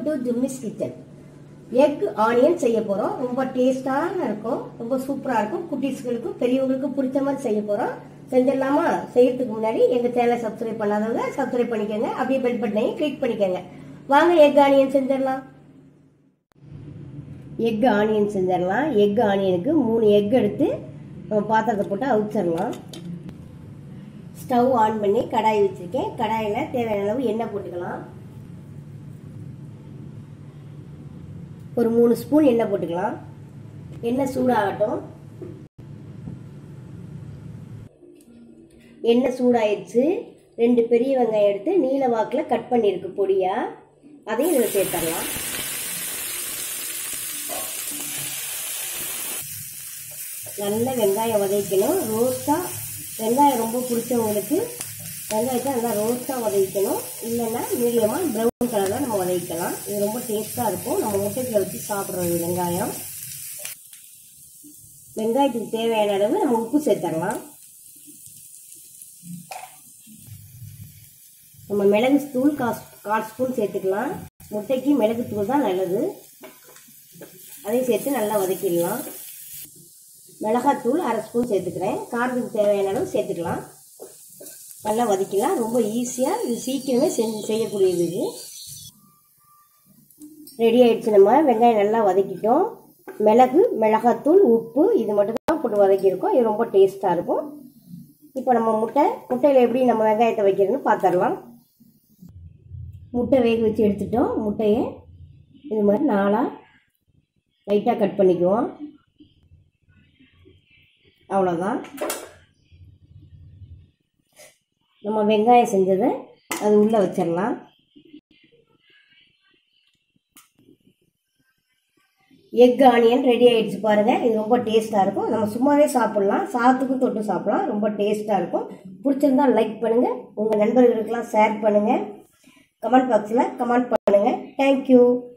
to Jimmy's kitchen egg onion செய்ய போறோம் ரொம்ப டேஸ்டான இருக்கும் ரொம்ப சூப்பரா இருக்கும் குட்டீஸ்களுக்கும் பெரியவங்களுக்கும் பிடிச்ச மாதிரி செய்ய போறோம் செஞ்சிடலாமா செய்யறதுக்கு முன்னாடி எங்க சேனலை சப்ஸ்கிரைப் பண்ணாதவங்க சப்ஸ்கிரைப் பண்ணிக்கோங்க அப்படியே பெல் பட்டனையும் கிளிக் பண்ணிக்கோங்க வாங்க எக் ஆனியன் செஞ்சிடலாம் எக் ஆனியன் செஞ்சிடலாம் எக் ஆனியனுக்கு மூணு எக் எடுத்து நம்ம பாத்திரத்தை போட்டு அவிச்சிடலாம் ஸ்டவ் ஆன் பண்ணி கடாய் வச்சிருக்கேன் கடாயில் தேவையான அளவு எண்ணெய் போட்டுக்கலாம் ஒரு மூணு ஸ்பூன் எண்ணெய் போட்டுக்கலாம் எண்ணெய் சூடாகட்டும் எண்ணெய் சூடாயிடுச்சு ரெண்டு பெரிய வெங்காயம் எடுத்து நீல வாக்கில் கட் பண்ணியிருக்கு பொடியா அதையும் இதில் சேர்த்துடலாம் நல்ல வெங்காயம் வதக்கணும் ரோஸ்ட்டாக வெங்காயம் ரொம்ப பிடிச்சவங்களுக்கு வெங்காயத்தை நல்லா ரோஸ்ட்டாக வதக்கணும் இல்லைன்னா மீடியமாக ப்ரௌன் கலரில் நம்ம வதக்கலாம் இது ரொம்ப டேஸ்ட்டாக இருக்கும் நம்ம முட்டைக்கில் வச்சு சாப்பிட்றது வெங்காயம் வெங்காயத்துக்கு தேவையான அளவு நம்ம உப்பு சேர்த்துடலாம் நம்ம மிளகு தூள் காஸ் கால் ஸ்பூன் சேர்த்துக்கலாம் முட்டைக்கு மிளகு தூள் தான் நல்லது அதையும் சேர்த்து நல்லா வதக்கிடலாம் மிளகாத்தூள் அரை ஸ்பூன் சேர்த்துக்கிறேன் காரத்துக்கு தேவையான அளவு சேர்த்துக்கலாம் நல்லா வதக்கலாம் ரொம்ப ஈஸியாக இது சீக்கிரமே செஞ்சு செய்யக்கூடியது இது ரெடி ஆயிடுச்சு நம்ம வெங்காயம் நல்லா வதக்கிட்டோம் மிளகு மிளகாத்தூள் உப்பு இது மட்டும் தான் போட்டு வதக்கியிருக்கோம் இது ரொம்ப டேஸ்ட்டாக இருக்கும் இப்போ நம்ம முட்டை முட்டையில் எப்படி நம்ம வெங்காயத்தை வைக்கிறதுன்னு பார்த்துடலாம் முட்டை வேக வச்சு எடுத்துட்டோம் முட்டையை இது மாதிரி நாளாக லைட்டாக கட் பண்ணிக்குவோம் அவ்வளோதான் நம்ம வெங்காயம் செஞ்சதை அது உள்ளே வச்சிடலாம் எக் ஆனியன் ரெடி ஆயிடுச்சு பாருங்கள் இது ரொம்ப டேஸ்ட்டாக இருக்கும் நம்ம சும்மாவே சாப்பிட்லாம் சாதத்துக்கும் தொட்டு சாப்பிட்லாம் ரொம்ப டேஸ்ட்டாக இருக்கும் பிடிச்சிருந்தா லைக் பண்ணுங்கள் உங்கள் நண்பர்களுக்கெல்லாம் ஷேர் பண்ணுங்கள் கமெண்ட் பாக்ஸில் கமெண்ட் பண்ணுங்கள் தேங்க்யூ